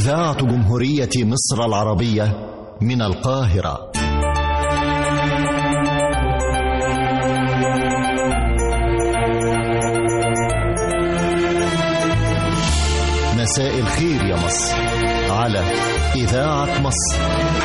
إذاعة جمهورية مصر العربية من القاهرة مساء الخير يا مصر على إذاعة مصر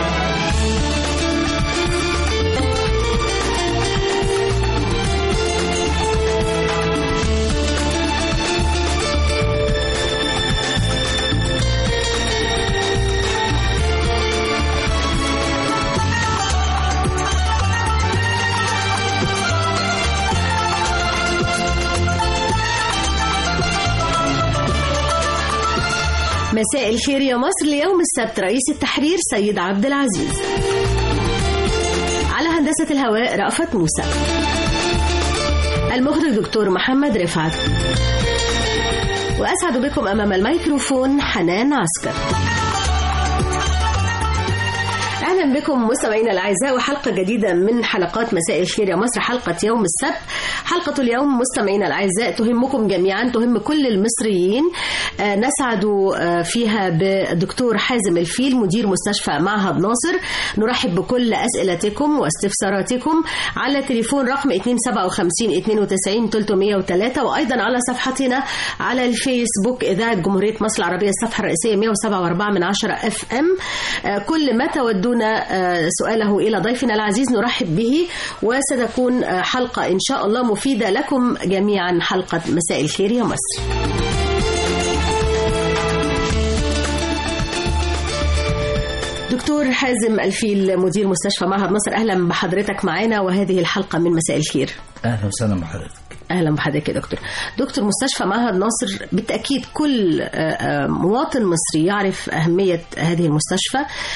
مساء الخير يا مصر ليوم السبت رئيس التحرير سيد عبد العزيز على هندسة الهواء رأفت موسى المخرج دكتور محمد رفعت وأسعد بكم أمام الميكروفون حنان عسكر اهلا بكم مستمعينا الاعزاء وحلقه جديده من حلقات مساء الخير يا مصر حلقه يوم السبت حلقه اليوم مستمعينا الاعزاء تهمكم جميعا تهم كل المصريين آه نسعد آه فيها بالدكتور حازم الفيل مدير مستشفى معهد ناصر نرحب بكل اسئلتكم واستفساراتكم على تليفون رقم 257 92 303 وايضا على صفحتنا على الفيسبوك اذاعه جمهوريه مصر العربيه الصفحه الرئيسيه 107.4 من 10 اف ام آه كل ما تودون سؤاله إلى ضيفنا العزيز نرحب به وستكون حلقة إن شاء الله مفيدة لكم جميعا حلقة مساء الخير يا مصر دكتور حازم الفيل مدير مستشفى معهد مصر أهلا بحضرتك معنا وهذه الحلقة من مساء الخير اهلا وسهلا بحضرتك اهلا بحضرتك يا دكتور دكتور مستشفى معهد ناصر بالتاكيد كل مواطن مصري يعرف اهميه هذه المستشفى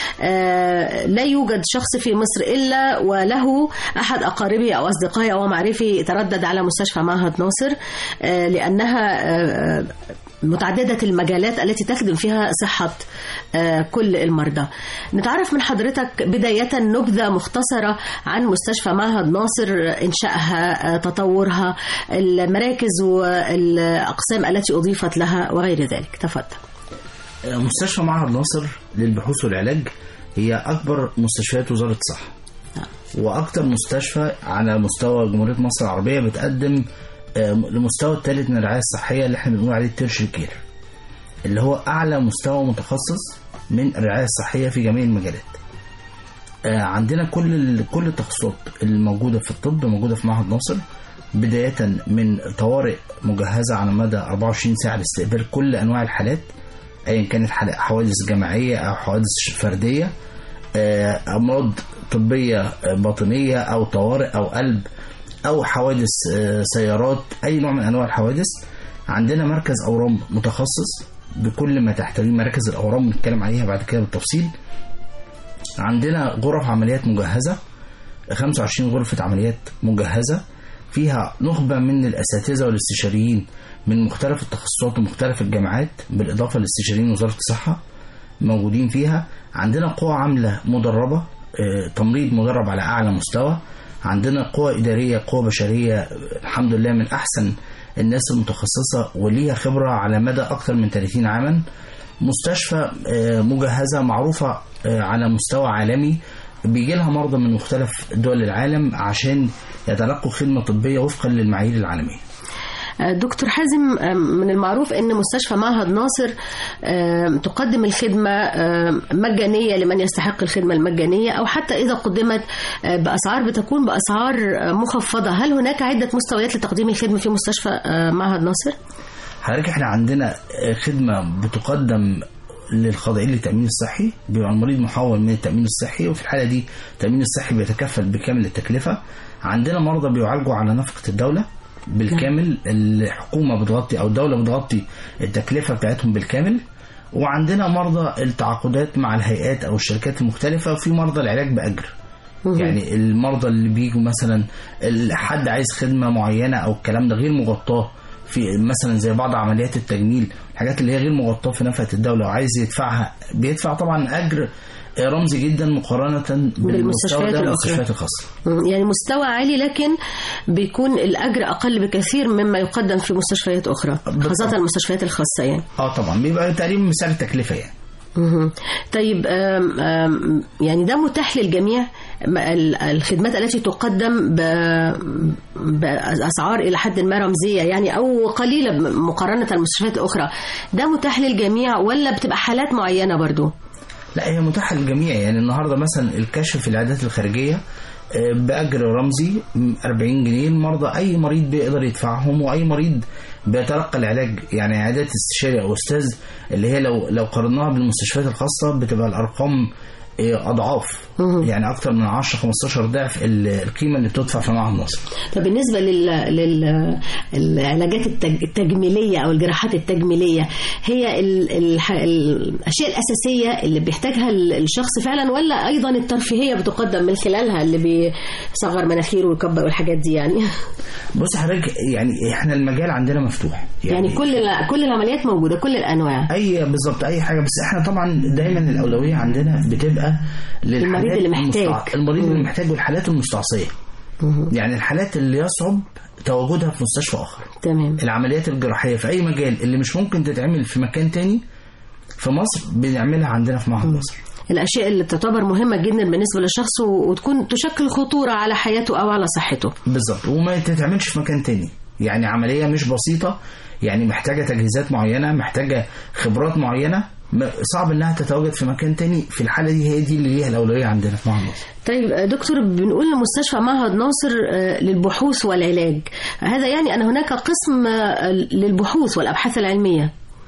لا يوجد شخص في مصر الا وله احد اقاربه او اصدقائه او معرفه يتردد على مستشفى معهد ناصر لانها متعددة المجالات التي تخدم فيها صحة كل المرضى نتعرف من حضرتك بداية نبذة مختصرة عن مستشفى معهد ناصر إنشائها تطورها المراكز والأقسام التي أضيفت لها وغير ذلك تفضل مستشفى معهد ناصر للبحوث والعلاج هي أكبر مستشفيات وزارة الصحة وأكثر مستشفى على مستوى جمهورية مصر العربية بتقدم المستوى الثالث من الرعايه الصحيه اللي احنا بنقول عليه التيرشري كير اللي هو اعلى مستوى متخصص من الرعايه الصحيه في جميع المجالات عندنا كل كل التخصصات الموجوده في الطب موجوده في معهد ناصر بدايه من طوارئ مجهزه على مدى 24 ساعه لاستقبال كل انواع الحالات ايا كانت حوادث جماعيه او حوادث فرديه امراض طبيه باطنيه او طوارئ او قلب او حوادث سيارات اي نوع من انواع الحوادث عندنا مركز اورام متخصص بكل ما تحتويه مراكز الاورام بنتكلم عليها بعد كده بالتفصيل عندنا غرف عمليات مجهزه 25 غرفه عمليات مجهزه فيها نخبه من الاساتذه والاستشاريين من مختلف التخصصات ومختلف الجامعات بالاضافه لاستشاريين وزاره الصحه موجودين فيها عندنا قوى عامله مدربه تمريض مدرب على اعلى مستوى عندنا قوى إدارية قوى بشرية الحمد لله من أحسن الناس المتخصصة وليها خبرة على مدى أكثر من 30 عاما مستشفى مجهزة معروفة على مستوى عالمي بيجي لها مرضى من مختلف دول العالم عشان يتلقوا خدمة طبية وفقا للمعايير العالمية دكتور حازم من المعروف ان مستشفى معهد ناصر تقدم الخدمه مجانيه لمن يستحق الخدمه المجانيه او حتى اذا قدمت باسعار بتكون باسعار مخفضه هل هناك عده مستويات لتقديم الخدمه في مستشفى معهد ناصر حضرتك احنا عندنا خدمه بتقدم للخاضعين للتامين الصحي بيبقى المريض محول من التامين الصحي وفي الحاله دي التامين الصحي بيتكفل بكامل التكلفه عندنا مرضى بيعالجوا على نفقه الدوله بالكامل الحكومة بتغطي أو الدولة بتغطي التكلفة بتاعتهم بالكامل وعندنا مرضى التعاقدات مع الهيئات أو الشركات المختلفة وفي مرضى العلاج بأجر يعني المرضى اللي بيجوا مثلا حد عايز خدمة معينة أو الكلام ده غير مغطاه في مثلا زي بعض عمليات التجميل الحاجات اللي هي غير مغطاه في نفقة الدولة وعايز يدفعها بيدفع طبعا أجر رمزي جدا مقارنة بالمستوى ده المستشفيات الخاصة يعني مستوى عالي لكن بيكون الأجر أقل بكثير مما يقدم في مستشفيات أخرى خاصة المستشفيات الخاصة يعني اه طبعا بيبقى تقريبا بسعر التكلفة يعني مهم. طيب آم، آم، يعني ده متاح للجميع م- ال- الخدمات التي تقدم ب- بأسعار إلى حد ما رمزية يعني أو قليلة م- مقارنة المستشفيات الأخرى ده متاح للجميع ولا بتبقى حالات معينة برضو لا هي متاحه للجميع يعني النهارده مثلا الكشف في العيادات الخارجيه آه، باجر رمزي م، 40 جنيه المرضى اي مريض بيقدر يدفعهم واي مريض بيتلقى العلاج يعني عيادات استشاري او استاذ اللي هي لو لو قارناها بالمستشفيات الخاصه بتبقى الارقام آه، اضعاف يعني اكتر من 10 15 ضعف ال- القيمه اللي بتدفع في معهد مصر طب بالنسبة لل... لل... العلاجات التج... التجميلية أو الجراحات التجميلية هي ال... الح... الأشياء الأساسية اللي بيحتاجها ال- الشخص فعلا ولا أيضا الترفيهية بتقدم من خلالها اللي بيصغر مناخيره ويكبر والحاجات دي يعني بص حضرتك يعني احنا المجال عندنا مفتوح يعني كل ال... كل العمليات موجودة كل الأنواع اي بالظبط اي حاجه بس احنا طبعا دايما الاولويه عندنا بتبقى للحالات المريض اللي محتاج. المستع- المريض اللي محتاج والحالات المستعصيه يعني الحالات اللي يصعب تواجدها في مستشفى اخر تمام العمليات الجراحيه في اي مجال اللي مش ممكن تتعمل في مكان تاني في مصر بنعملها عندنا في معهد مصر الأشياء اللي تعتبر مهمة جدا بالنسبة للشخص و- وتكون تشكل خطورة على حياته أو على صحته بالظبط وما تتعملش في مكان تاني يعني عمليه مش بسيطه يعني محتاجه تجهيزات معينه محتاجه خبرات معينه م- صعب انها تتواجد في مكان تاني في الحاله دي هي دي اللي ليها الاولويه عندنا في معهد مصر طيب آه، دكتور بنقول لمستشفى معهد ناصر آه، للبحوث والعلاج هذا يعني أن هناك قسم آه، للبحوث والأبحاث العلمية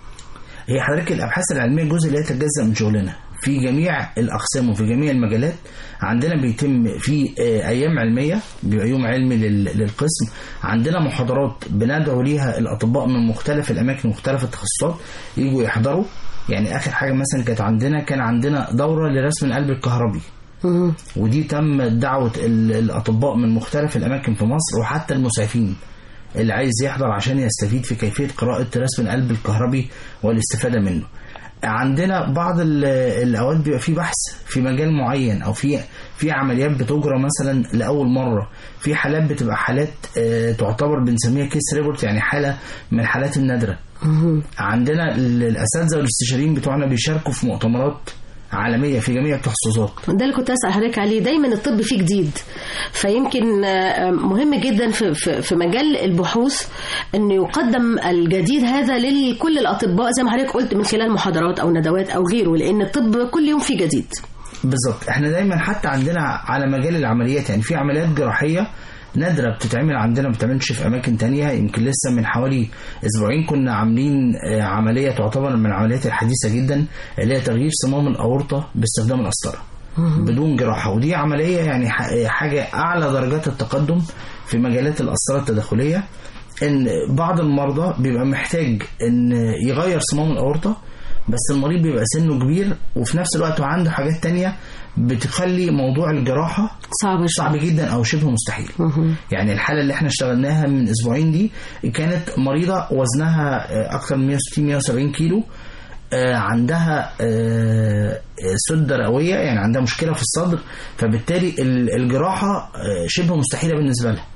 هي حضرتك الابحاث العلميه جزء لا يتجزا من شغلنا في جميع الاقسام وفي جميع المجالات عندنا بيتم في آه، ايام علميه بيبقى يوم علمي لل- للقسم عندنا محاضرات بندعو ليها الاطباء من مختلف الاماكن ومختلف التخصصات يجوا يحضروا يعني اخر حاجه مثلا كانت عندنا كان عندنا دوره لرسم القلب الكهربي مهم. ودي تم دعوة ال- الأطباء من مختلف الأماكن في مصر وحتى المسعفين اللي عايز يحضر عشان يستفيد في كيفية قراءة رسم القلب الكهربي والاستفادة منه عندنا بعض ال- الأوقات بيبقى في بحث في مجال معين أو في في عمليات بتجرى مثلا لأول مرة في حالات بتبقى حالات آه، تعتبر بنسميها كيس ريبورت يعني حالة من الحالات النادرة عندنا ال- الأساتذة والاستشاريين بتوعنا بيشاركوا في مؤتمرات عالمية في جميع التخصصات ده اللي كنت أسأل حضرتك عليه دايما الطب فيه جديد فيمكن آه، مهم جدا في, في, في مجال البحوث أن يقدم الجديد هذا لكل الأطباء زي ما حضرتك قلت من خلال محاضرات أو ندوات أو غيره لأن الطب كل يوم فيه جديد بالظبط احنا دايما حتى عندنا على مجال العمليات يعني في عمليات جراحيه نادرة بتتعمل عندنا ما بتتعملش في أماكن تانية يمكن لسه من حوالي أسبوعين كنا عاملين آه، عملية تعتبر من العمليات الحديثة جدا اللي هي تغيير صمام الأورطة باستخدام القسطرة بدون جراحة ودي عملية يعني ح- حاجة أعلى درجات التقدم في مجالات القسطرة التداخلية إن بعض المرضى بيبقى محتاج إن يغير صمام الأورطة بس المريض بيبقى سنه كبير وفي نفس الوقت هو عنده حاجات تانية بتخلي موضوع الجراحة صعب شوية. صعب جدا او شبه مستحيل يعني الحاله اللي احنا اشتغلناها من اسبوعين دي كانت مريضه وزنها آه، اكثر من 160 170 كيلو آه، عندها آه، سده رئويه يعني عندها مشكله في الصدر فبالتالي ال- الجراحه آه، شبه مستحيله بالنسبه لها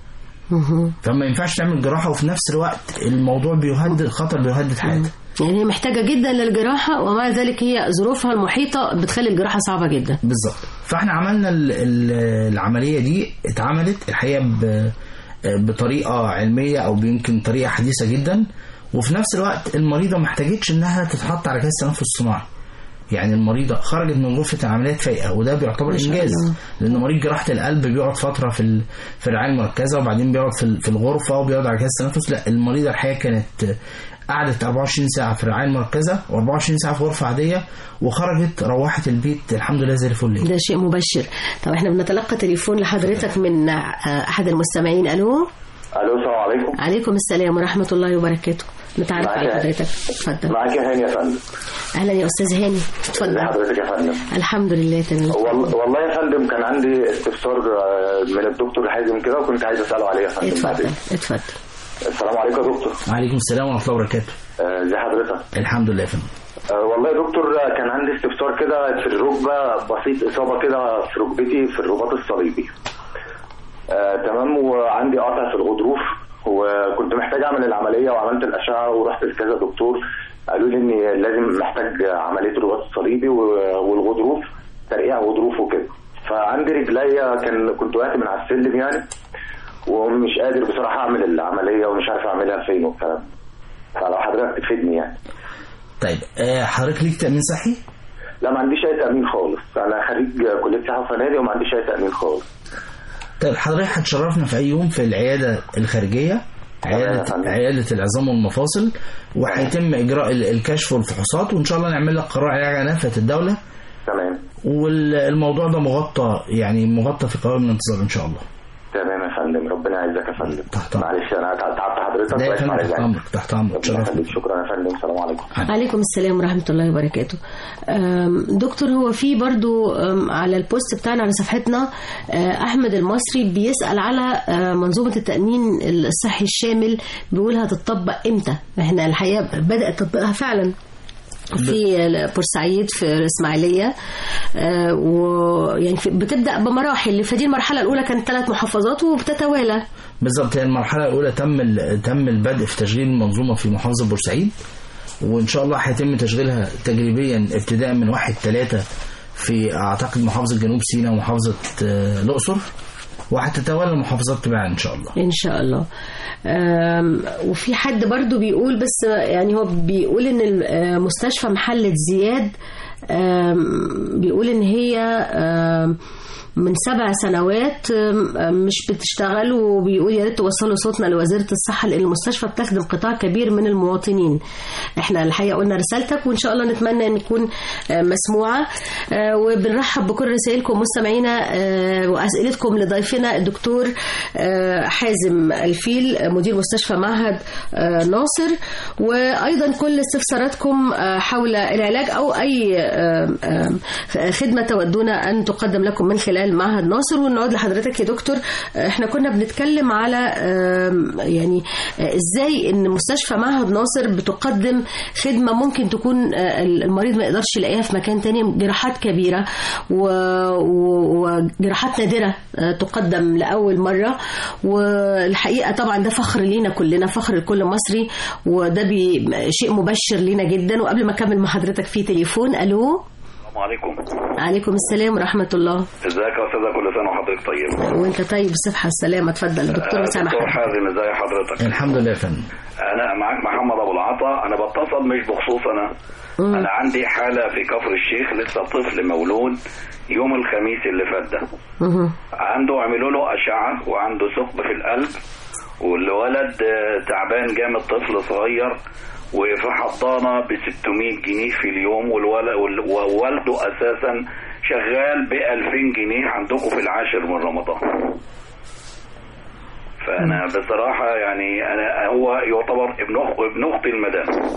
فما ينفعش تعمل جراحه وفي نفس الوقت الموضوع بيهدد خطر بيهدد حياتها يعني هي محتاجة جدا للجراحة ومع ذلك هي ظروفها المحيطة بتخلي الجراحة صعبة جدا بالظبط فاحنا عملنا ال- ال- العمليه دي اتعملت الحقيقه ب- بطريقه علميه او يمكن طريقه حديثه جدا وفي نفس الوقت المريضه ما احتاجتش انها تتحط على جهاز تنفس صناعي يعني المريضه خرجت من غرفه العمليات فايقه وده بيعتبر شاء انجاز الله. لان مريض جراحه القلب بيقعد فتره في ال- في الرعايه المركزه وبعدين بيقعد في ال- في الغرفه وبيقعد على جهاز التنفس لا المريضه الحقيقه كانت قعدت 24 ساعه في الرعايه المركزه و24 ساعه في غرفه عاديه وخرجت روحت البيت الحمد لله زي الفل ده شيء مبشر طب احنا بنتلقى تليفون لحضرتك من آه، أحد المستمعين ألو الو السلام عليكم عليكم السلام ورحمة الله وبركاته نتعرف معاك على يا- حضرتك اتفضل معاك يا هاني يا فندم أهلا يا أستاذ هاني ازي اتفضل حضرتك يا فندم الحمد لله تمام والله والله يا فندم كان عندي استفسار آه، من الدكتور حازم كده وكنت عايز اساله عليه يا فندم اتفضل بعدين. اتفضل السلام عليكم يا دكتور وعليكم السلام ورحمه الله وبركاته آه، ازي حضرتك الحمد لله يا فندم آه، والله يا دكتور آه، كان عندي استفسار كده في الركبه بسيط اصابه كده في ركبتي في الرباط الصليبي آه، تمام وعندي قطع في الغضروف وكنت محتاج اعمل العمليه وعملت الاشعه ورحت لكذا دكتور قالوا لي اني لازم محتاج عمليه الرباط الصليبي و- والغضروف ترقيع غضروف وكده فعندي رجليا كان كنت واقف من على السلم يعني ومش قادر بصراحه اعمل العمليه ومش عارف اعملها فين والكلام فلو حضرتك تفيدني يعني طيب آه، حضرتك ليك تامين صحي لا ما عنديش اي تامين خالص انا خريج كليه سياحه وفنادق وما عنديش اي تامين خالص طيب حضرتك هتشرفنا في اي يوم في العياده الخارجيه عياده تمام. عياده العظام والمفاصل وهيتم اجراء ال- الكشف والفحوصات وان شاء الله نعمل لك قرار علاج على نفقه الدوله تمام والموضوع ده مغطى يعني مغطى في قوائم الانتظار ان شاء الله تمام يا فندم ربنا يعزك يا فندم تحت أمرك. معلش انا تعبت حضرتك لا يا واسف فندم على تحت ذلك. امرك تحت امرك ربنا تشرفنا يخليك شكرا يا فندم السلام عليكم عليكم السلام ورحمة الله وبركاته أم، دكتور هو في برضو أم، على البوست بتاعنا على صفحتنا أه، أحمد المصري بيسأل على أه، منظومة التأمين الصحي الشامل بيقول هتطبق إمتى احنا الحقيقة بدأ تطبيقها فعلا في بورسعيد في الإسماعيلية أه، ويعني في- بتبدأ بمراحل فدي المرحلة الأولى كانت ثلاث محافظات وبتتوالى بالظبط هي المرحله الاولى تم ال- تم البدء في تشغيل المنظومه في محافظه بورسعيد وان شاء الله هيتم تشغيلها تجريبيا ابتداء من 1 3 في اعتقد محافظه جنوب سيناء ومحافظه آه، الاقصر وهتتوالى المحافظات تباعا ان شاء الله ان شاء الله أم، وفي حد برضو بيقول بس يعني هو بيقول ان ال- مستشفى محلة زياد أم، بيقول ان هي أم، من سبع سنوات أم، مش بتشتغل وبيقول يا ريت توصلوا صوتنا لوزيرة الصحة لأن المستشفى بتخدم قطاع كبير من المواطنين احنا الحقيقة قلنا رسالتك وإن شاء الله نتمنى أن تكون آه، مسموعة آه، وبنرحب بكل رسائلكم مستمعينا آه، وأسئلتكم لضيفنا الدكتور آه، حازم الفيل مدير مستشفى معهد آه، ناصر وأيضا كل استفساراتكم آه، حول العلاج أو أي آه، آه، خدمة تودون أن تقدم لكم من خلال معهد ناصر ونعود لحضرتك يا دكتور آه، احنا كنا بنتكلم على آم، يعني آه، ازاي ان مستشفى معهد ناصر بتقدم خدمة ممكن تكون آه، المريض ما يقدرش يلاقيها في مكان تاني جراحات كبيرة و- و- وجراحات نادرة آه، تقدم لأول مرة والحقيقة طبعا ده فخر لينا كلنا فخر لكل مصري وده بي شيء مبشر لينا جدا وقبل ما أكمل مع حضرتك في تليفون ألو السلام عليكم عليكم السلام ورحمة الله ازيك يا استاذه كل سنه وحضرتك طيب وانت طيب بالصحة والسلامة اتفضل دكتور آه، أسامة دكتور حضرتك. حازم ازي حضرتك الحمد لله يا فندم انا معاك محمد ابو العطا انا بتصل مش بخصوص انا مم. انا عندي حاله في كفر الشيخ لسه طفل مولود يوم الخميس اللي فات ده مهم. عنده عملوا له اشعه وعنده ثقب في القلب والولد آه، تعبان جامد طفل صغير وفي حضانه ب 600 جنيه في اليوم والولد ووالده اساسا شغال ب 2000 جنيه عندكم في العاشر من رمضان فانا بصراحه يعني انا هو يعتبر ابن أخ- ابن اختي المدام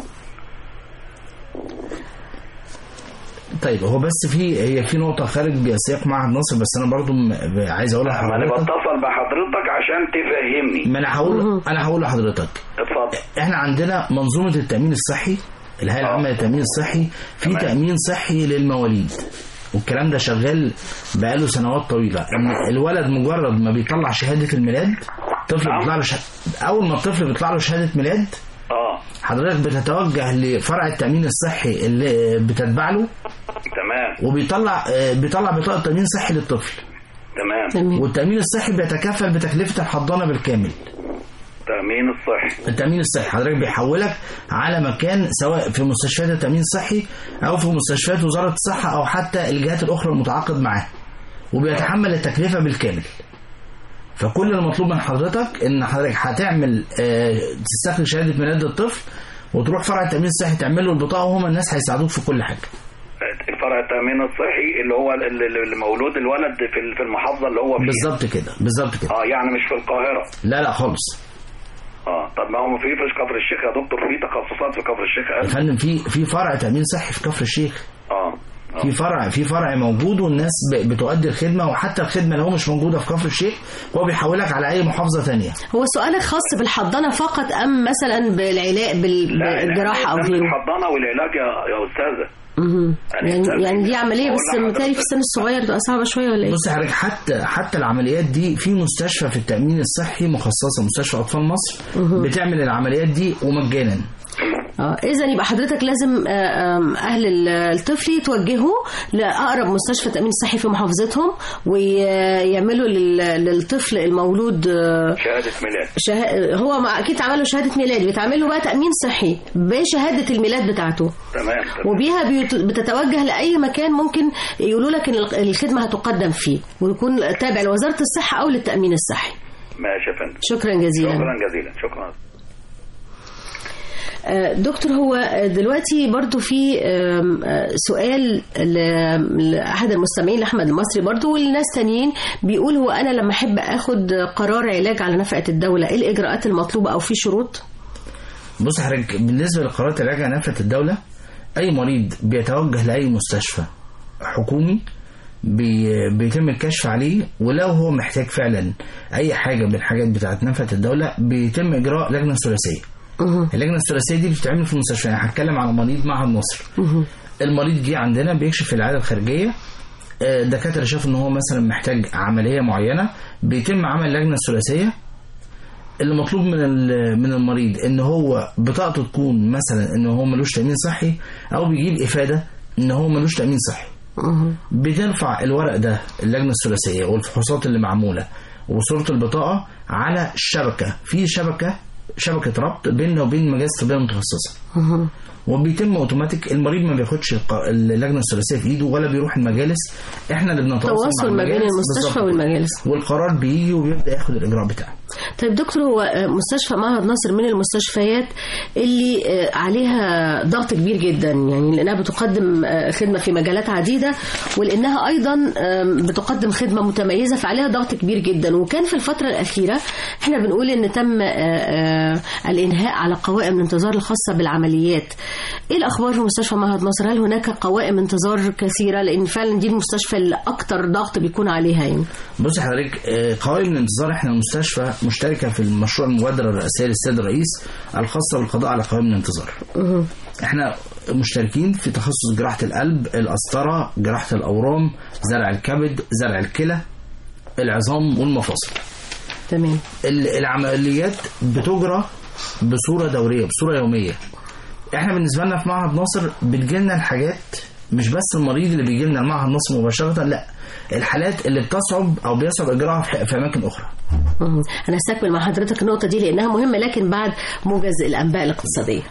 طيب هو بس في هي في نقطه خارج سياق معهد ناصر بس انا برضو م- عايز اقول انا لحضرتك بتصل بحضرتك عشان تفهمني ما انا هقول انا هقول لحضرتك اتفضل احنا عندنا منظومه التامين الصحي الهيئه العامه للتامين الصحي في تمام. تامين صحي للمواليد والكلام ده شغال بقاله سنوات طويله ان الولد مجرد ما بيطلع شهاده الميلاد الطفل نعم. بيطلع له شه... اول ما الطفل بيطلع له شهاده ميلاد اه حضرتك بتتوجه لفرع التامين الصحي اللي بتتبع له تمام وبيطلع آه، بيطلع بطاقه تامين صحي للطفل تمام تمام والتامين الصحي بيتكفل بتكلفه الحضانه بالكامل تامين الصحي التأمين الصحي حضرتك بيحولك على مكان سواء في مستشفيات التأمين الصحي أو في مستشفيات وزارة الصحة أو حتى الجهات الأخرى المتعاقد معاها وبيتحمل التكلفة بالكامل فكل المطلوب من حضرتك إن حضرتك هتعمل آه، تستخرج شهادة ميلاد الطفل وتروح فرع التأمين الصحي تعمل له البطاقة وهم الناس هيساعدوك في كل حاجة فرع التامين الصحي اللي هو ال- ال- اللي مولود الولد في ال- في المحافظه اللي هو فيها بالظبط كده بالظبط كده اه يعني مش في القاهره لا لا خالص اه طب ما هو في في كفر الشيخ يا دكتور في تخصصات في كفر الشيخ يا فندم في في فرع تأمين صحي في كفر الشيخ اه آه. في فرع في فرع موجود والناس ب- بتؤدي الخدمه وحتى الخدمه لو مش موجوده في كفر الشيخ هو بيحولك على اي محافظه تانية هو سؤالك خاص بالحضانة فقط أم مثلا بالعلاج بال- لا، بالجراحة أو لا، غيره؟ الحضانه والعلاج يا يا استاذه مهم. يعني يعني أنت- يعني دي عملية أقول بس لحضرتك- متهيألي في السن الصغير بتبقى صعبة شوية ولا إيه؟ بص يا حضرتك حتى حتى العمليات دي في مستشفى في التامين الصحي مخصصه مستشفى اطفال مصر بتعمل العمليات دي ومجانا اه اذا يبقى حضرتك لازم آه، آم، اهل ال- الطفل يتوجهوا لاقرب مستشفى تامين صحي في محافظتهم ويعملوا لل- للطفل المولود آه، شهاده ميلاد شه... هو مع- اكيد عملوا شهاده ميلاد بيتعملوا بقى تامين صحي بشهاده الميلاد بتاعته تمام تمام وبيها بيت- بتتوجه لاي مكان ممكن يقولوا لك ان الخ- الخدمه هتقدم فيه ويكون تابع لوزاره الصحه او للتامين الصحي ماشي يا فندم شكرا جزيلا شكرا جزيلا شكرا آه، دكتور هو آه، دلوقتي برضو في آم، آه، سؤال ل- لأحد المستمعين لأحمد المصري برضو والناس تانيين بيقول هو أنا لما أحب أخد قرار علاج على نفقة الدولة إيه الإجراءات المطلوبة أو في شروط؟ بص حضرتك بالنسبه لقرارات العلاج على نفقه الدوله اي مريض بيتوجه لاي مستشفى حكومي بي بيتم الكشف عليه ولو هو محتاج فعلا اي حاجه من الحاجات بتاعه نفقه الدوله بيتم اجراء لجنه ثلاثيه مه. اللجنه الثلاثيه دي بتتعمل في المستشفى يعني هتكلم على مريض معهد مصر مه. المريض جه عندنا بيكشف في العياده الخارجيه آه، الدكاتره شافوا ان هو مثلا محتاج عمليه معينه بيتم عمل لجنه ثلاثيه اللي مطلوب من ال- من المريض ان هو بطاقته تكون مثلا ان هو ملوش تامين صحي او بيجيب افاده ان هو ملوش تامين صحي مه. بترفع الورق ده اللجنه الثلاثيه والفحوصات اللي معموله وصوره البطاقه على شبكه في شبكه شبكه ربط بيننا وبين المجالس الطبيه المتخصصه مه. وبيتم اوتوماتيك المريض ما بياخدش الق- اللجنه الثلاثيه في ايده ولا بيروح المجالس احنا اللي بنتواصل مع تواصل ما بين المجالس المستشفى بالظبط. والمجالس والقرار بيجي وبيبدا ياخد الاجراء بتاعه طيب دكتور هو آه، مستشفى معهد ناصر من المستشفيات اللي آه، عليها ضغط كبير جدا يعني لانها بتقدم آه، خدمه في مجالات عديده ولانها ايضا آم، بتقدم خدمه متميزه فعليها ضغط كبير جدا وكان في الفتره الاخيره احنا بنقول ان تم آه، آه، الانهاء على قوائم الانتظار الخاصه بالعمليات ايه الاخبار في مستشفى معهد ناصر هل هناك قوائم انتظار كثيره لان فعلا دي المستشفى اللي اكتر ضغط بيكون عليها يعني بص حضرتك آه، قوائم الانتظار احنا المستشفى مشتركه في المشروع المبادره الرئاسيه للسيد الرئيس الخاصه بالقضاء على قوائم الانتظار مه. احنا مشتركين في تخصص جراحه القلب القسطره جراحه الاورام زرع الكبد زرع الكلى العظام والمفاصل تمام ال- العمليات بتجرى بصوره دوريه بصوره يوميه احنا بالنسبه لنا في معهد ناصر بتجيلنا الحاجات مش بس المريض اللي بيجي لنا المعهد ناصر مباشره لا الحالات اللي بتصعب او بيصعب اجراءها في في اماكن اخرى مم. أنا هستكمل مع حضرتك النقطة دي لأنها مهمة لكن بعد موجز الأنباء الاقتصادية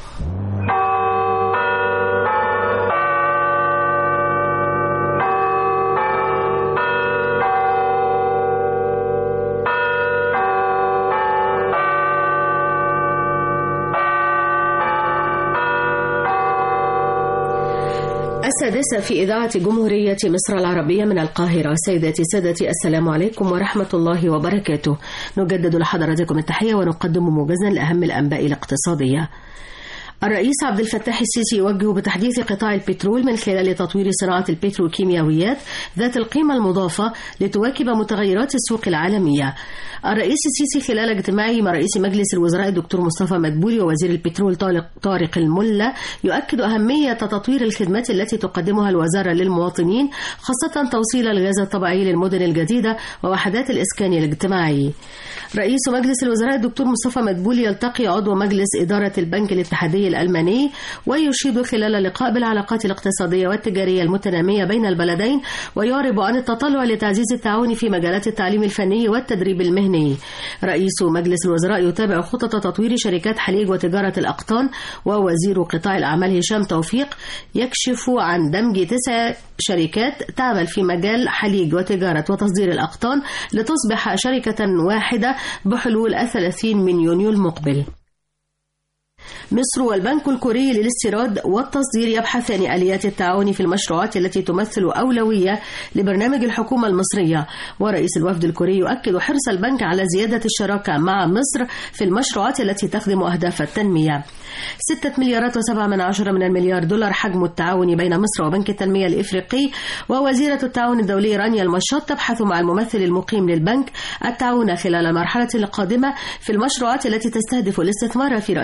السادسة في إذاعة جمهورية مصر العربية من القاهرة سيداتي سادتي السلام عليكم ورحمة الله وبركاته نجدد لحضراتكم التحية ونقدم موجزا لأهم الأنباء الاقتصادية الرئيس عبد الفتاح السيسي يوجه بتحديث قطاع البترول من خلال تطوير صناعة البتروكيماويات ذات القيمة المضافة لتواكب متغيرات السوق العالمية. الرئيس السيسي خلال اجتماعه مع رئيس مجلس الوزراء الدكتور مصطفى مدبولي ووزير البترول طارق, طارق الملا يؤكد أهمية تطوير الخدمات التي تقدمها الوزارة للمواطنين خاصة توصيل الغاز الطبيعي للمدن الجديدة ووحدات الإسكان الاجتماعي. رئيس مجلس الوزراء الدكتور مصطفى مدبولي يلتقي عضو مجلس إدارة البنك الاتحادي الألماني ويشيد خلال اللقاء بالعلاقات الاقتصادية والتجارية المتنامية بين البلدين ويعرب عن التطلع لتعزيز التعاون في مجالات التعليم الفني والتدريب المهني. رئيس مجلس الوزراء يتابع خطط تطوير شركات حليج وتجارة الأقطان ووزير قطاع الأعمال هشام توفيق يكشف عن دمج تسع شركات تعمل في مجال حليج وتجارة وتصدير الأقطان لتصبح شركة واحدة بحلول الثلاثين من يونيو المقبل مصر والبنك الكوري للاستيراد والتصدير يبحثان آليات التعاون في المشروعات التي تمثل أولوية لبرنامج الحكومة المصرية ورئيس الوفد الكوري يؤكد حرص البنك على زيادة الشراكة مع مصر في المشروعات التي تخدم أهداف التنمية ستة مليارات وسبعة من عشرة من المليار دولار حجم التعاون بين مصر وبنك التنمية الإفريقي ووزيرة التعاون الدولي رانيا المشاط تبحث مع الممثل المقيم للبنك التعاون خلال المرحلة القادمة في المشروعات التي تستهدف الاستثمار في رأس المال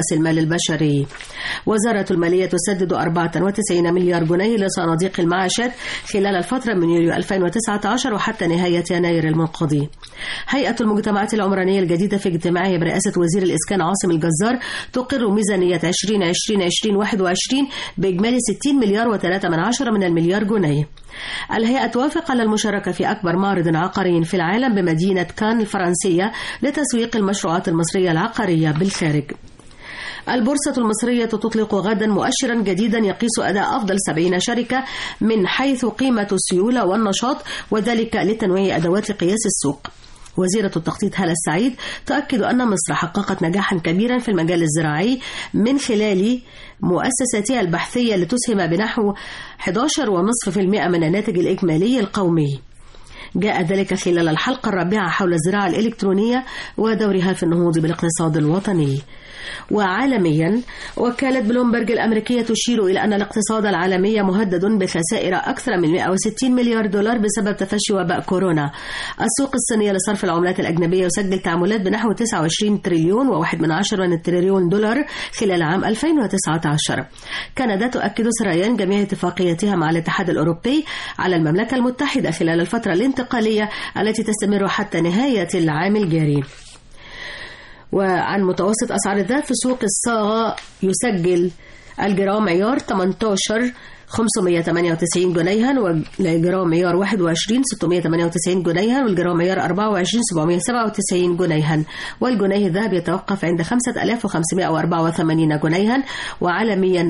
البشري وزارة المالية تسدد 94 مليار جنيه لصناديق المعاشات خلال الفترة من يوليو 2019 وحتى نهاية يناير المنقضي هيئة المجتمعات العمرانية الجديدة في اجتماعها برئاسة وزير الإسكان عاصم الجزار تقر ميزانية 2020-2021 بإجمالي 60 مليار و3 من عشرة من المليار جنيه الهيئة توافق على المشاركة في أكبر معرض عقاري في العالم بمدينة كان الفرنسية لتسويق المشروعات المصرية العقارية بالخارج البورصة المصرية تطلق غدا مؤشرا جديدا يقيس أداء أفضل 70 شركة من حيث قيمة السيولة والنشاط وذلك لتنويع أدوات قياس السوق وزيرة التخطيط هالة السعيد تؤكد أن مصر حققت نجاحا كبيرا في المجال الزراعي من خلال مؤسساتها البحثية لتسهم بنحو 11.5% من الناتج الإجمالي القومي جاء ذلك خلال الحلقة الرابعة حول الزراعة الإلكترونية ودورها في النهوض بالاقتصاد الوطني وعالميا وكالة بلومبرج الأمريكية تشير إلى أن الاقتصاد العالمي مهدد بخسائر أكثر من 160 مليار دولار بسبب تفشي وباء كورونا السوق الصينية لصرف العملات الأجنبية يسجل تعاملات بنحو 29 تريليون وواحد من عشرة من التريليون دولار خلال عام 2019 كندا تؤكد سريان جميع اتفاقياتها مع الاتحاد الأوروبي على المملكة المتحدة خلال الفترة الانتقالية التي تستمر حتى نهاية العام الجاري وعن متوسط أسعار الذهب في سوق الصاغة يسجل الجرام عيار 18 598 جنيها والجرام عيار 21 698 جنيها والجرام عيار 24 797 جنيها والجنيه الذهب يتوقف عند 5584 جنيها وعالميا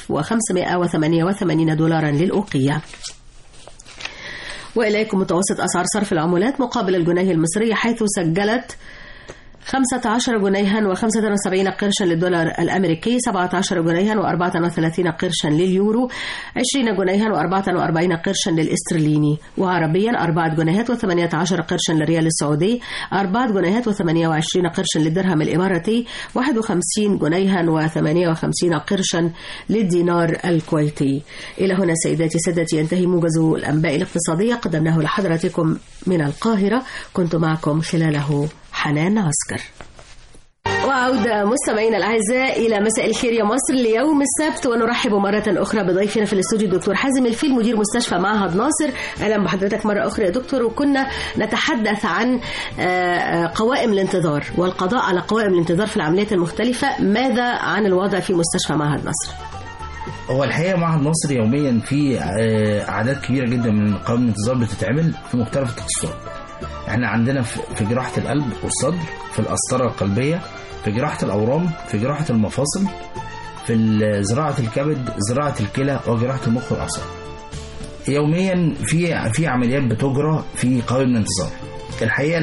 1588 دولارا للأوقية وإليكم متوسط أسعار صرف العملات مقابل الجنيه المصري حيث سجلت 15 جنيها و75 قرشا للدولار الأمريكي 17 جنيها و34 قرشا لليورو 20 جنيها و44 قرشا للإسترليني وعربيا 4 جنيهات و18 قرشا للريال السعودي 4 جنيهات و28 قرشا للدرهم الإماراتي 51 جنيها و58 قرشا للدينار الكويتي إلى هنا سيداتي سادتي ينتهي موجز الأنباء الاقتصادية قدمناه لحضراتكم من القاهرة كنت معكم خلاله حنان عسكر وعودة مستمعينا الأعزاء إلى مساء الخير يا مصر ليوم السبت ونرحب مرة أخرى بضيفنا في الاستوديو الدكتور حازم الفيل مدير مستشفى معهد ناصر أهلا بحضرتك مرة أخرى يا دكتور وكنا نتحدث عن قوائم الانتظار والقضاء على قوائم الانتظار في العمليات المختلفة ماذا عن الوضع في مستشفى معهد نصر؟ هو الحقيقه معهد نصر يوميا في اعداد كبيره جدا من قوائم الانتظار بتتعمل في مختلف التخصصات احنا عندنا في جراحة القلب والصدر في القسطرة القلبية في جراحة الأورام في جراحة المفاصل في زراعة الكبد زراعة الكلى وجراحة المخ والأعصاب يوميا في في عمليات بتجرى في قوائم الانتظار الحقيقة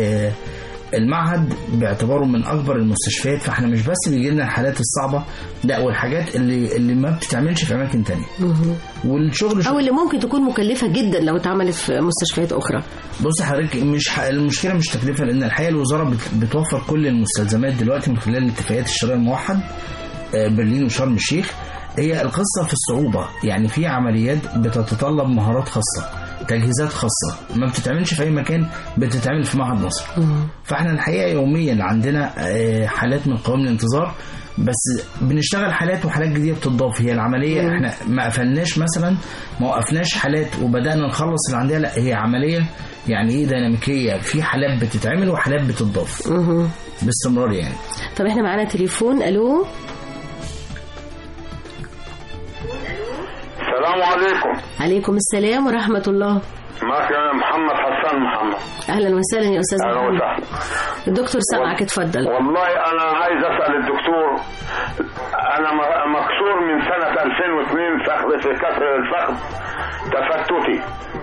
المعهد باعتباره من اكبر المستشفيات فاحنا مش بس بيجي لنا الحالات الصعبه لا والحاجات اللي اللي ما بتتعملش في اماكن تانية والشغل او اللي ممكن تكون مكلفه جدا لو اتعملت في مستشفيات اخرى بص حضرتك مش ح... المشكله مش تكلفه لان الحقيقه الوزاره بت... بتوفر كل المستلزمات دلوقتي من خلال اتفاقيات الشراء الموحد برلين وشرم الشيخ هي القصه في الصعوبه يعني في عمليات بتتطلب مهارات خاصه تجهيزات خاصة ما بتتعملش في أي مكان بتتعمل في معهد نصر فاحنا الحقيقة يوميا عندنا حالات من قوائم الانتظار بس بنشتغل حالات وحالات جديدة بتضاف هي العملية مم. احنا ما قفلناش مثلا ما وقفناش حالات وبدأنا نخلص اللي عندنا لا هي عملية يعني ايه ديناميكية في حالات بتتعمل وحالات بتضاف مم. باستمرار يعني طب احنا معانا تليفون الو السلام عليكم عليكم السلام ورحمة الله معك محمد حسان محمد أهلا وسهلا يا أستاذ أهلا محمد وسهلا الدكتور سامعك اتفضل والله أنا عايز أسأل الدكتور أنا م- مكسور من سنة 2002 فخذ في كسر الفخذ تفتتي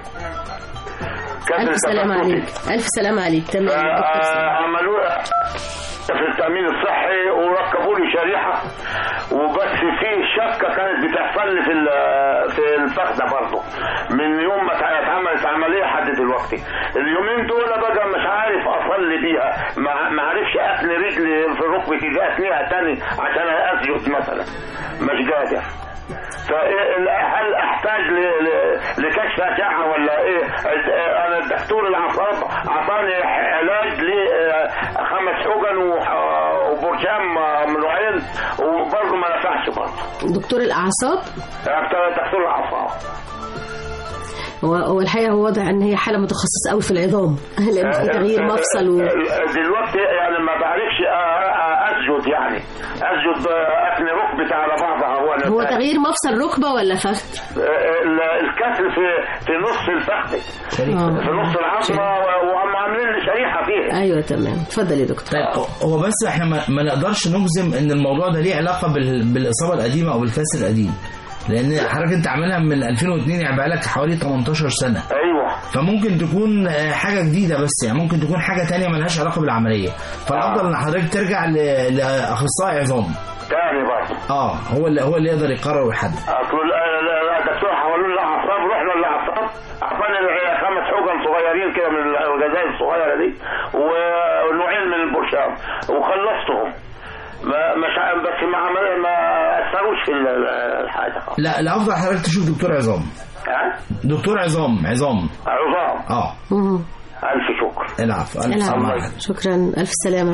كسر ألف سلام تفتتي. عليك ألف سلام عليك تمام يا دكتور سامع. عملوا في التأمين الصحي وركبوا لي شريحة وبس في شكة كانت بتحصل لي في ال- في الفخذة برضه من يوم ما اتعملت عملية لحد دلوقتي اليومين دول بقى مش عارف أصلي بيها ما ما عارفش أثني رجلي في ركبتي دي أثنيها تاني عشان أسجد مثلا مش قادر فهل احتاج ل- ل- لكشف اشعه ولا ايه؟ انا الدكتور الاعصاب اعطاني علاج لخمس حقن وح- وبرشام من العين وبرضه ما نفعش برضه دكتور الاعصاب دكتور الاعصاب هو هو الحقيقه هو واضح ان هي حاله متخصصه قوي في العظام لان في تغيير مفصل و... دلوقتي يعني ما بعرفش أ- أ- اسجد يعني اسجد اثني ركبتي على بعضها هو أنا هو فاهم. تغيير مفصل ركبه ولا فخذ؟ ال- الكسر في في نص الفخذ آه. في نص العظمه و- وهم عاملين لي شريحه فيها ايوه تمام اتفضل يا دكتور طيب هو بس احنا ما, ما نقدرش نجزم ان الموضوع ده ليه علاقه بال... بالاصابه القديمه او بالكسر القديم لان حضرتك انت عاملها من 2002 يعني بقالك حوالي 18 سنه ايوه فممكن تكون آه، حاجه جديده بس يعني ممكن تكون حاجه تانية ملهاش علاقه بالعمليه فالافضل ان حضرتك ترجع ل... لاخصائي عظام تاني برضه اه هو اللي هو اللي يقدر يقرر ويحدد اصل ال- ال- الدكتور حولوا لي الاعصاب رحنا للاعصاب اعطاني الع- خمس حقن صغيرين كده من الجزائر الصغيره دي ونوعين من البرشام وخلصتهم ما مش ع- بس ما عمل ما اثروش في ال- ال- الحاجه خالص لا الافضل حضرتك تشوف دكتور عظام ها دكتور عظام عظام عظام اه مم. الف شكر العفو الف العفو. سلامه على حضرتك. شكرا الف سلامه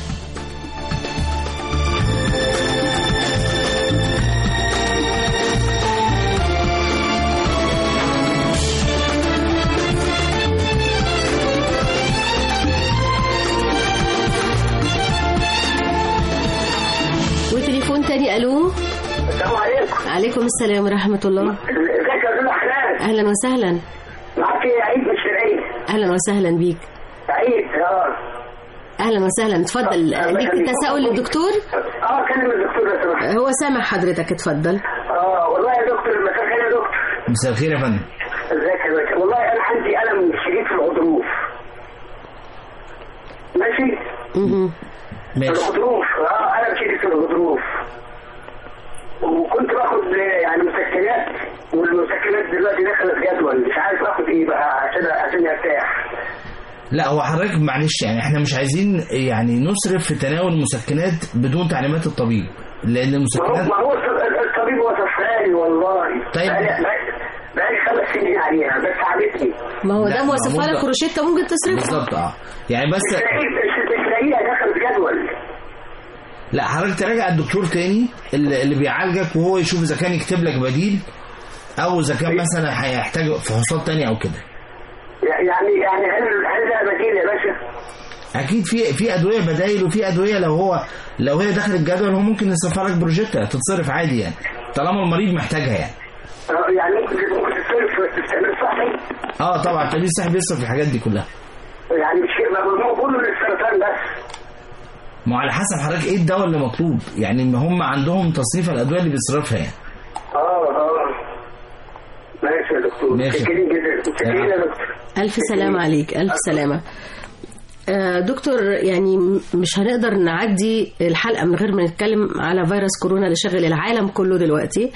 وتليفون تاني الو السلام عليكم عليكم السلام ورحمه الله ازيك يا استاذ حنان اهلا وسهلا معاك عيد من الشرقية اهلا وسهلا بيك عيد اه اهلا وسهلا اتفضل ليك تساؤل للدكتور اه كلم الدكتور لو سمحت هو سامع حضرتك اتفضل اه والله يا دكتور مساء الخير يا دكتور مساء الخير يا فندم ازيك يا باشا والله انا عندي الم شديد في الغضروف ماشي مهم. ماشي الغضروف اه الم شديد في الغضروف وكنت باخد يعني مسكنات والمسكنات دلوقتي دخلت جدول مش عارف اخد ايه بقى عشان عشان ارتاح لا هو حضرتك معلش يعني احنا مش عايزين يعني نصرف في تناول مسكنات بدون تعليمات الطبيب لان ما هو المسكنات ما هو الطبيب وصفها لي والله طيب. بقالي بقالي خمس سنين عليها بس عادتني ما هو لا، ده ما موصفها هو لك ده- روشته ممكن تصرفها بالظبط اه يعني بس مش لاقي- مش مش لاقيها دخلت جدول لا حضرتك تراجع الدكتور تاني اللي, اللي بيعالجك وهو يشوف اذا كان يكتب لك بديل او اذا كان مثلا هيحتاج فحوصات تانية او كده يعني يعني هل هل ده بديل يا باشا؟ اكيد في في ادويه بدايل وفي ادويه لو هو لو هي داخل الجدول هو ممكن يصرفها لك بروجيتا تتصرف عادي يعني طالما المريض محتاجها يعني آه، يعني ممكن ممكن تصرف تستعمل صحي اه طبعا التمريض الصحي بيصرف في الحاجات دي كلها يعني مش ما هو كله للسرطان بس ما هو على حسب حضرتك ايه الدواء اللي مطلوب يعني ما هم عندهم تصنيف الادويه اللي بيصرفها يعني اه اه ماشي يا دكتور ماشي. متشكرين جدا متشكرين يا دكتور ألف سلامة عليك ألف سلامة آه، دكتور يعني م- مش هنقدر نعدي الحلقة من غير ما نتكلم على فيروس كورونا اللي شغل العالم كله دلوقتي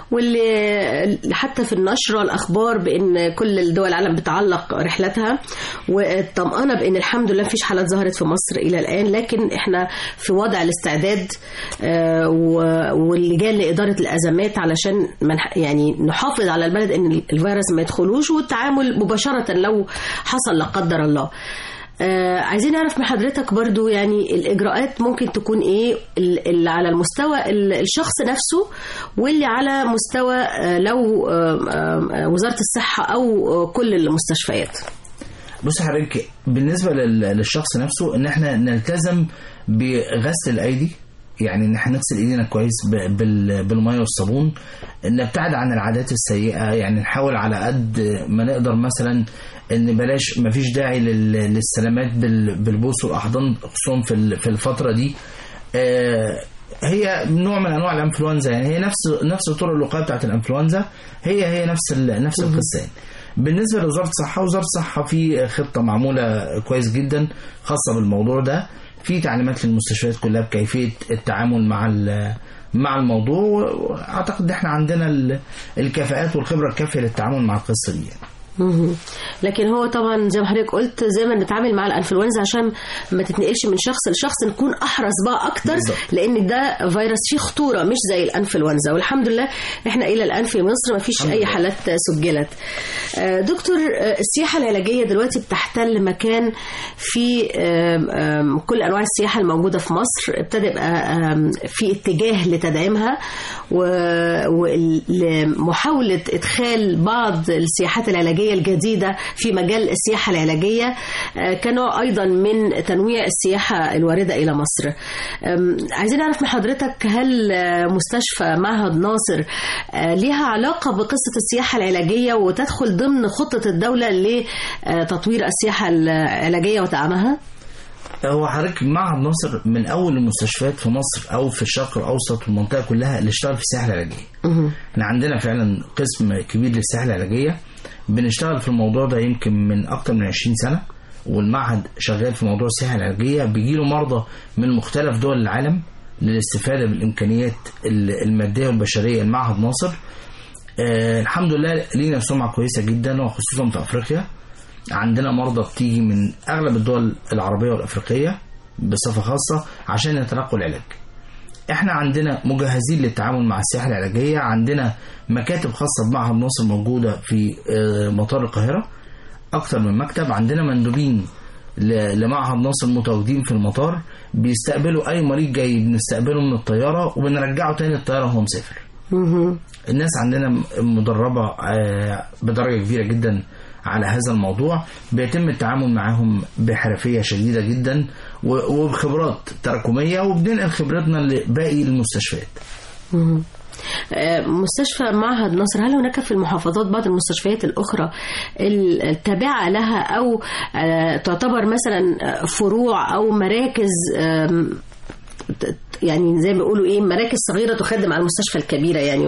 واللي حتى في النشرة الأخبار بأن كل الدول العالم بتعلق رحلتها والطمأنة بأن الحمد لله مفيش حالات ظهرت في مصر إلى الآن لكن احنا في وضع الاستعداد آه، و- واللجان لإدارة الأزمات علشان منح يعني نحافظ على البلد أن الفيروس ما يدخلوش والتعامل مباشرة لو حصل لا قدر الله آه عايزين نعرف من حضرتك برضو يعني الإجراءات ممكن تكون إيه ال- اللي على المستوى ال- الشخص نفسه واللي على مستوى آه لو آه آه وزارة الصحة أو آه كل المستشفيات بص حضرتك بالنسبه لل- للشخص نفسه ان احنا نلتزم بغسل الايدي يعني ان احنا نغسل ايدينا كويس ب- بال- بالميه والصابون نبتعد عن العادات السيئه يعني نحاول على قد ما نقدر مثلا ان بلاش ما فيش داعي لل- للسلامات بال- بالبوس والاحضان خصوصا في ال- في الفتره دي آه، هي نوع من انواع الانفلونزا يعني هي نفس نفس طرق الوقايه بتاعت الانفلونزا هي هي نفس ال- نفس القصه يعني. بالنسبه لوزاره الصحه وزاره الصحه في خطه معموله كويس جدا خاصه بالموضوع ده في تعليمات للمستشفيات كلها بكيفيه التعامل مع ال- مع الموضوع واعتقد ان احنا عندنا ال- الكفاءات والخبره الكافيه للتعامل مع القصه دي يعني. مهم. لكن هو طبعا زي ما حضرتك قلت زي ما بنتعامل مع الانفلونزا عشان ما تتنقلش من شخص لشخص نكون احرص بقى اكتر بالظبط. لان ده فيروس فيه خطوره مش زي الانفلونزا والحمد لله احنا الى الان في مصر ما فيش اي حالات سجلت آه، دكتور آه، السياحه العلاجيه دلوقتي بتحتل مكان في آم، آم، كل انواع السياحه الموجوده في مصر ابتدى يبقى آم، في اتجاه لتدعيمها ومحاوله ادخال بعض السياحات العلاجيه الجديده في مجال السياحه العلاجيه آه، كنوع ايضا من تنويع السياحه الوارده الى مصر. آم، عايزين نعرف من حضرتك هل آه، مستشفى معهد ناصر آه، ليها علاقه بقصه السياحه العلاجيه وتدخل ضمن خطه الدوله لتطوير السياحه العلاجيه ودعمها؟ هو حضرتك معهد ناصر من اول المستشفيات في مصر او في الشرق الاوسط والمنطقه كلها اللي اشتغل في السياحه العلاجيه. احنا عندنا فعلا قسم كبير للسياحه العلاجيه بنشتغل في الموضوع ده يمكن من اكتر من 20 سنه والمعهد شغال في موضوع السياحه العلاجيه بيجيله مرضى من مختلف دول العالم للاستفاده بالامكانيات ال- الماديه والبشريه لمعهد ناصر. آه الحمد لله لينا سمعه كويسه جدا وخصوصا في افريقيا. عندنا مرضى بتيجي من اغلب الدول العربيه والافريقيه بصفه خاصه عشان يتلقوا العلاج. احنا عندنا مجهزين للتعامل مع السياحه العلاجيه، عندنا مكاتب خاصه بمعهد ناصر موجوده في آه، مطار القاهره اكتر من مكتب، عندنا مندوبين ل- لمعهد ناصر متواجدين في المطار بيستقبلوا اي مريض جاي بنستقبله من الطياره وبنرجعه تاني الطياره وهو مسافر. مهم. الناس عندنا م- مدربة آه، بدرجة كبيرة جدا على هذا الموضوع بيتم التعامل معاهم بحرفية شديدة جدا و- وبخبرات تراكمية وبننقل خبرتنا لباقي المستشفيات مهم. آه، مستشفى معهد ناصر هل هناك في المحافظات بعض المستشفيات الأخرى التابعة لها أو آه، تعتبر مثلا آه، فروع أو مراكز آم، ت- يعني زي ما بيقولوا إيه مراكز صغيرة تخدم على المستشفى الكبيرة يعني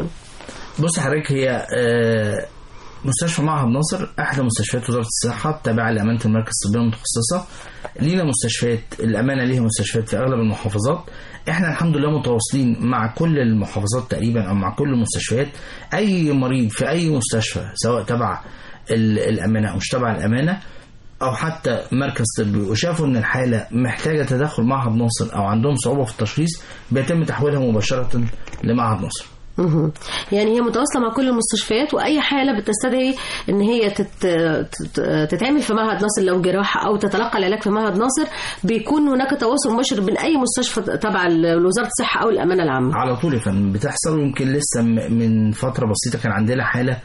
بص حضرتك هي آه، مستشفى معهد ناصر احدى مستشفيات وزاره الصحه تابعه لامانه المركز الطبيه المتخصصه لينا مستشفيات الامانه ليها مستشفيات في اغلب المحافظات احنا الحمد لله متواصلين مع كل المحافظات تقريبا او مع كل المستشفيات اي مريض في اي مستشفى سواء تبع ال- الامانه او مش تبع الامانه او حتى مركز طبي وشافوا ان الحاله محتاجه تدخل معهد ناصر او عندهم صعوبه في التشخيص بيتم تحويلها مباشره لمعهد ناصر مهم. يعني هي متواصلة مع كل المستشفيات وأي حالة بتستدعي إن هي تت... تت... تتعمل في معهد ناصر لو جراحة أو تتلقى العلاج في معهد ناصر بيكون هناك تواصل مباشر بين أي مستشفى تبع ال- وزارة الصحة أو الأمانة العامة. على طول يا فندم بتحصل ويمكن لسه م- من فتره بسيطه كان عندنا حاله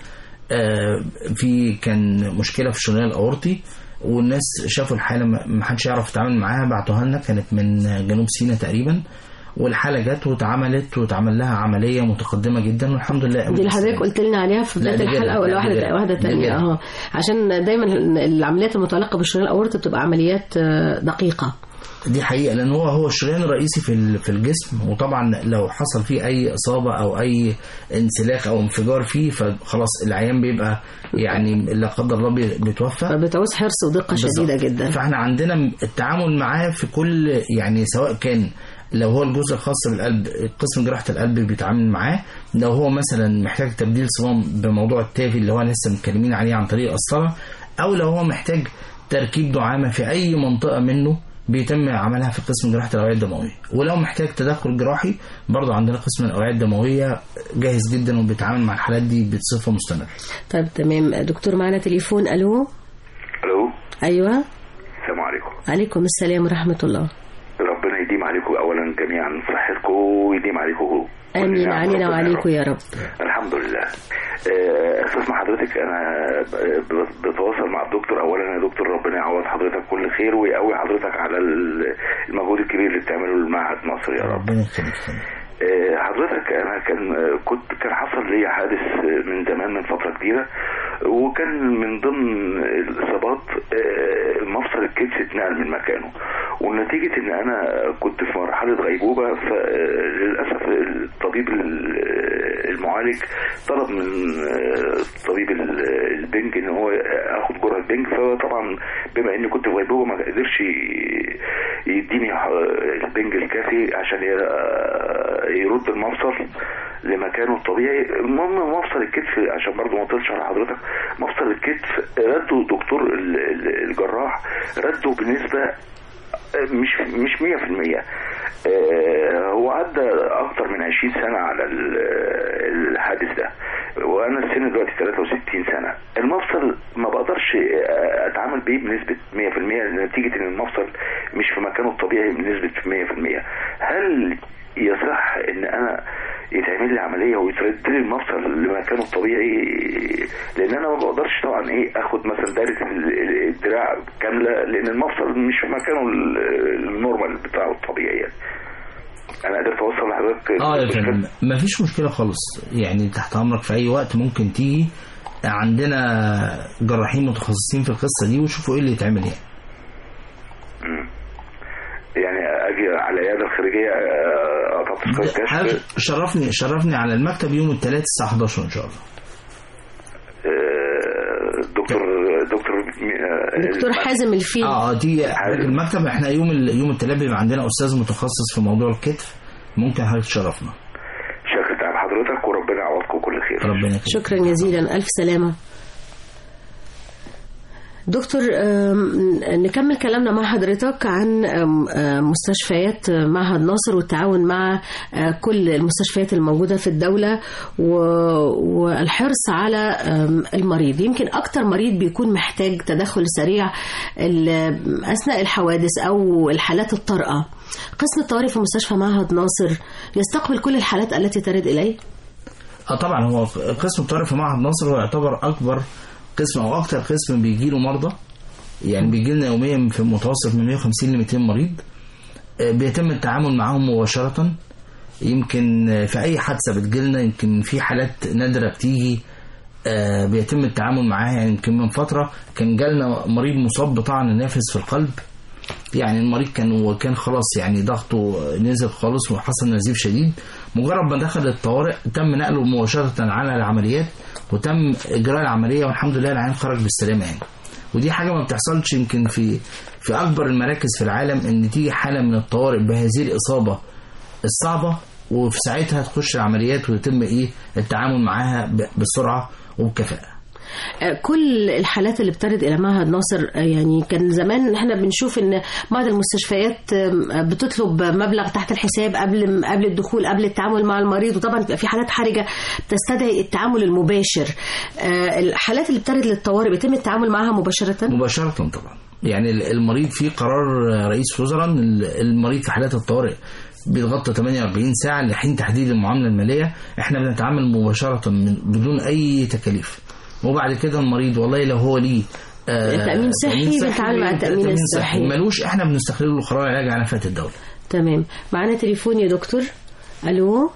آه، في كان مشكله في الشريان الاورطي والناس شافوا الحاله ما ما حدش يعرف يتعامل معاها بعتوها لنا كانت من جنوب سيناء تقريبا والحاله جت واتعملت واتعمل لها عمليه متقدمه جدا والحمد لله دي اللي حضرتك قلت لنا عليها في لا، بداية دي الحلقة جدل. ولا لا، دي واحدة جدل. واحدة دي تانية جدل. اه عشان دايما العمليات المتعلقة بالشريان الأورطي بتبقى عمليات آه، دقيقة. دي حقيقه لان هو هو الشريان الرئيسي في ال- في الجسم وطبعا لو حصل فيه اي اصابه او اي انسلاخ او انفجار فيه فخلاص العيان بيبقى يعني لا قدر الله بي- بيتوفى فبتعوز حرص ودقة شديدة بالظبط. جدا. فاحنا عندنا التعامل معاه في كل يعني سواء كان لو هو الجزء الخاص بالقلب قسم جراحه القلب بيتعامل معاه لو هو مثلا محتاج تبديل صمام بموضوع التافي اللي هو لسه متكلمين عليه عن طريق القسطره او لو هو محتاج تركيب دعامه في اي منطقه منه بيتم عملها في قسم جراحه الاوعيه الدمويه ولو محتاج تدخل جراحي برضه عندنا قسم الاوعيه الدمويه جاهز جدا وبيتعامل مع الحالات دي بصفه مستمره طيب تمام دكتور معنا تليفون ألو الو أيوه السلام عليكم عليكم السلام ورحمة الله. ربنا يديم عليكم اولا جميعا صحتكم ويديم عليكم كل آمين نعم علينا ربنا يا وعليكم رب. يا رب. الحمد لله آه، استاذ مع حضرتك انا ب- بتواصل مع الدكتور اولا يا دكتور ربنا يعوض حضرتك كل خير ويقوي حضرتك على ال- المجهود الكبير اللي بتعمله لمعهد مصر يا رب ربنا يخليك يا فندم. آه، حضرتك انا كان آه، كنت كان حصل لي حادث آه، من زمان من فتره كبيره وكان من ضمن الاصابات آه، مفصل الكتف اتنقل من مكانه ونتيجه ان انا كنت في مرحله غيبوبه فللاسف الطبيب ال- المعالج طلب من آه، طبيب ال- البنج ان هو اخد جرعه بنج فطبعا بما اني كنت في غيبوبه ما قدرش ي- يديني ح- البنج الكافي عشان ي- يرد المفصل لمكانه الطبيعي المهم مفصل الكتف عشان برضه ما اطولش على حضرتك مفصل الكتف رده دكتور ال- ال- الجراح رده بنسبه مش مش 100% آه، هو عدى اكتر من 20 سنه على ال- الحادث ده وانا السن دلوقتي 63 سنه المفصل ما بقدرش آه، اتعامل بيه بنسبه 100% نتيجه ان المفصل مش في مكانه الطبيعي بنسبه 100% هل يصح ان انا يتعمل لي عمليه ويترد لي المفصل لمكانه الطبيعي لان انا ما بقدرش طبعا ايه اخد مثلا دايره ال- ال- الدراع كامله لان المفصل مش في مكانه ال- النورمال بتاعه الطبيعي يعني انا قدرت اوصل لحضرتك اه يا المشكلة؟ فندم مفيش مشكله خالص يعني تحت امرك في اي وقت ممكن تيجي عندنا جراحين متخصصين في القصه دي ويشوفوا ايه اللي يتعمل يعني يعني اجي على العياده الخارجيه آه، اقطع تذكره حضرتك كشف شرفني شرفني على المكتب يوم الثلاث الساعه 11 ان شاء الله آه، دكتور دكتور آه، دكتور حازم الفيل اه اه دي حضرتك المكتب احنا يوم ال- يوم الثلاث بيبقى عندنا استاذ متخصص في موضوع الكتف ممكن حضرتك تشرفنا شكرا تعب حضرتك وربنا يعوضكم كل خير ربنا يكرمك شكرا جزيلا ألف سلامة دكتور آم، نكمل كلامنا مع حضرتك عن آم، آم، مستشفيات معهد ناصر والتعاون مع آه، كل المستشفيات الموجودة في الدولة و- والحرص على آم، المريض يمكن أكتر مريض بيكون محتاج تدخل سريع ال- أثناء الحوادث أو الحالات الطارئة قسم الطوارئ في مستشفى معهد ناصر يستقبل كل الحالات التي ترد إليه اه طبعا هو قسم الطوارئ في معهد ناصر هو يعتبر اكبر قسم او اكتر قسم بيجي له مرضى يعني بيجي لنا يوميا في متوسط من 150 ل 200 مريض آه، بيتم التعامل معاهم مباشره يمكن آه، في اي حادثه بتجيلنا يمكن في حالات نادره بتيجي آه، بيتم التعامل معاها يعني يمكن من فتره كان جالنا مريض مصاب بطعن نافذ في القلب يعني المريض كان وكان خلاص يعني ضغطه نزل خالص وحصل نزيف شديد مجرد ما دخل الطوارئ تم نقله مباشرة على العمليات وتم إجراء العملية والحمد لله العيان خرج بالسلامة يعني ودي حاجة ما بتحصلش يمكن في في أكبر المراكز في العالم إن تيجي حالة من الطوارئ بهذه الإصابة الصعبة وفي ساعتها تخش العمليات ويتم إيه التعامل معاها ب- بسرعة وبكفاءة كل الحالات اللي بترد الى معهد ناصر يعني كان زمان احنا بنشوف ان بعض المستشفيات بتطلب مبلغ تحت الحساب قبل قبل الدخول قبل التعامل مع المريض وطبعا بيبقى في حالات حرجه بتستدعي التعامل المباشر آه، الحالات اللي بترد للطوارئ بيتم التعامل معها مباشره مباشرة طبعا يعني المريض في قرار رئيس وزراء ان المريض في حالات الطوارئ بيتغطى 48 ساعة لحين تحديد المعاملة المالية احنا بنتعامل مباشرة من بدون أي تكاليف وبعد كده المريض والله لو هو ليه آه، تأمين صحي بنتعامل مع التأمين الصحي. ملوش احنا بنستخرج له قرار علاج على نفقة الدولة تمام معانا تليفون يا دكتور الو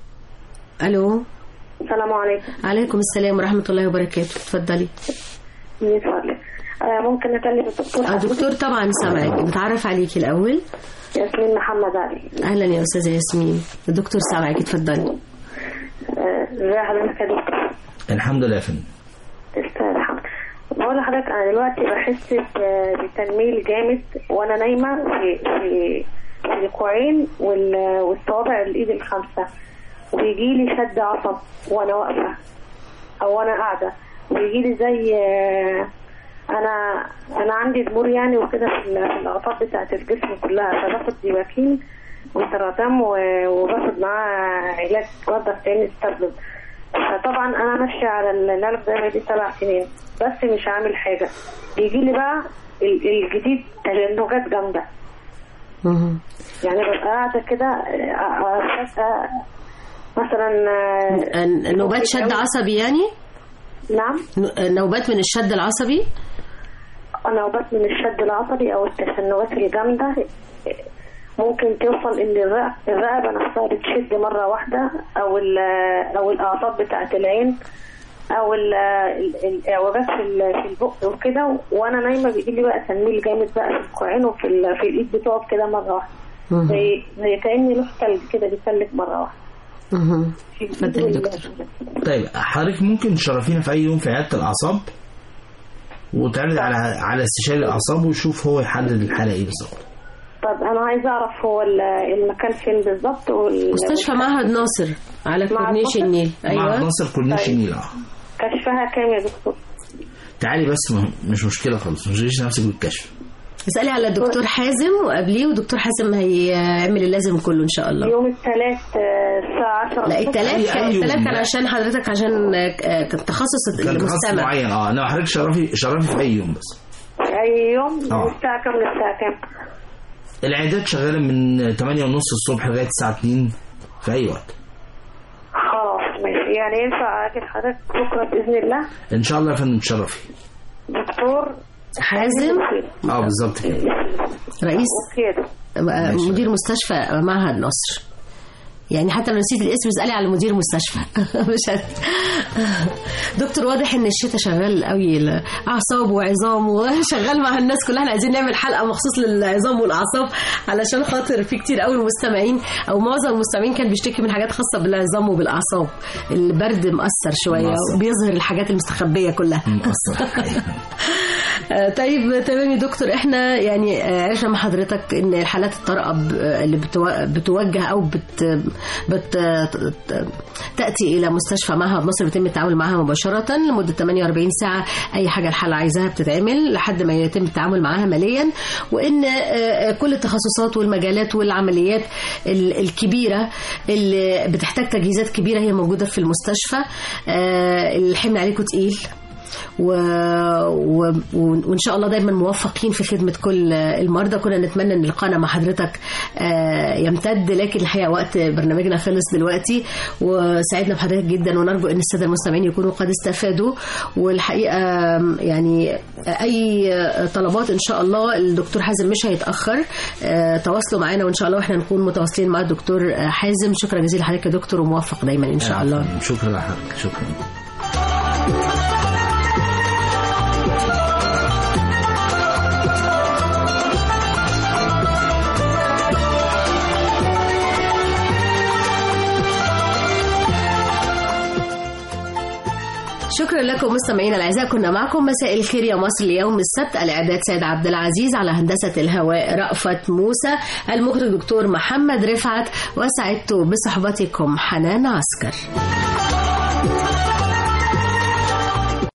الو السلام عليكم عليكم السلام ورحمه الله وبركاته اتفضلي من فضلك آه ممكن اكلم الدكتور آه، دكتور طبعا سامعك بتعرف عليكي الاول ياسمين محمد علي اهلا يا استاذه ياسمين الدكتور سامعك اتفضلي آه، ازي حضرتك يا دكتور الحمد لله يا فندم استاذ الحمد بقول لحضرتك انا دلوقتي بحس ب- بتنميل جامد وانا نايمه في في في الكوعين وال- والصوابع الايد الخمسه وبيجي لي شد عصب وانا واقفه او وانا قاعده وبيجي لي زي آه، انا انا عندي دمور يعني وكده في ال- في الاعصاب بتاعت الجسم كلها فباخد ديباكين وسرطان و- وباخد معاه علاج برضه تاني استبلد فطبعا انا ماشيه على العلاج ده بقالي سبع سنين بس مش عامل حاجه بيجي لي بقى ال- الجديد تشنجات جامده مهم. يعني ببقى قاعده كده آه، آه، فجأة مثلا آه، آه، نوبات شد عصبي يعني نعم ن- آه، نوبات من الشد العصبي نوبات من الشد العصبي او التشنجات الجامده ممكن توصل ان الرق- الرقبه نفسها بتشد مره واحده او ال- او الاعصاب بتاعه العين او ال- ال- الاعوجاج في ال- في البق وكده وانا نايمه بيجي لي بقى تنميل جامد بقى في الكوعين وفي ال- في الايد بتقف كده مره واحده مهم. زي زي كاني لوح تلج كده بيسلك مره واحده مهم. في اتفضل يا دكتور طيب حضرتك ممكن تشرفينا في أي يوم في عيادة الأعصاب وتعرض على على استشاري الأعصاب ويشوف هو يحدد الحالة إيه بالظبط طب انا عايزه اعرف هو ال- المكان فين بالظبط وال- مستشفى معهد ناصر على معهد كورنيش ناصر؟ النيل مع ايوه ناصر كورنيش طيب. النيل اه كشفها كام يا دكتور تعالي بس م- مش مشكله خالص ما تشغليش نفسك بالكشف اسالي على الدكتور حازم وقبليه ودكتور حازم هيعمل اللازم كله ان شاء الله يوم الثلاث الساعه 10 لا الثلاث أي- كان أي يوم. الثلاث كان عشان حضرتك عشان آه، كان تخصص كان تخصص المستمع معين اه انما حضرتك شرفي شرفي في اي يوم بس اي يوم من آه. الساعه كام للساعه كام العيادات شغاله من 8 ونص الصبح لغايه الساعه 2 في اي وقت خلاص ماشي يعني ينفع اجي لحضرتك بكره باذن الله ان شاء الله يا فندم تشرفي دكتور حازم اه بالظبط كده رئيس كده آه، ماشي. مدير مستشفى معهد نصر يعني حتى لو نسيت الاسم اسالي على مدير مستشفى مش هت... دكتور واضح ان الشتاء شغال قوي ال- اعصاب وعظام وشغال مع الناس كلها احنا عايزين نعمل حلقه مخصوص للعظام والاعصاب علشان خاطر في كتير قوي مستمعين او معظم المستمعين كان بيشتكي من حاجات خاصه بالعظام وبالاعصاب البرد مأثر شويه مأثر. وبيظهر الحاجات المستخبيه كلها مؤثر آه، طيب تمام يا دكتور احنا يعني آه، عرفنا مع حضرتك ان الحالات الطارئه ب- اللي بتو- بتوجه او بت بت ت- تاتي الى مستشفى معهد مصر بيتم التعامل معها مباشره لمده 48 ساعه اي حاجه الحاله عايزاها بتتعمل لحد ما يتم التعامل معها ماليا وان آه، كل التخصصات والمجالات والعمليات ال- الكبيره اللي بتحتاج تجهيزات كبيره هي موجوده في المستشفى آه، الحمل عليكم تقيل و... و... وان شاء الله دايما موفقين في خدمه كل المرضى كنا نتمنى ان لقانا مع حضرتك آه، يمتد لكن الحقيقه وقت برنامجنا خلص دلوقتي وسعدنا بحضرتك جدا ونرجو ان الساده المستمعين يكونوا قد استفادوا والحقيقه يعني اي طلبات ان شاء الله الدكتور حازم مش هيتاخر آه، تواصلوا معنا وان شاء الله واحنا نكون متواصلين مع الدكتور حازم شكرا جزيلا لحضرتك يا دكتور وموفق دايما ان شاء الله شكرا لحضرتك شكرا شكرا لكم مستمعينا الاعزاء كنا معكم مساء الخير يا مصر ليوم السبت الاعداد سيد عبد العزيز على هندسه الهواء رأفت موسى المخرج دكتور محمد رفعت وسعدت بصحبتكم حنان عسكر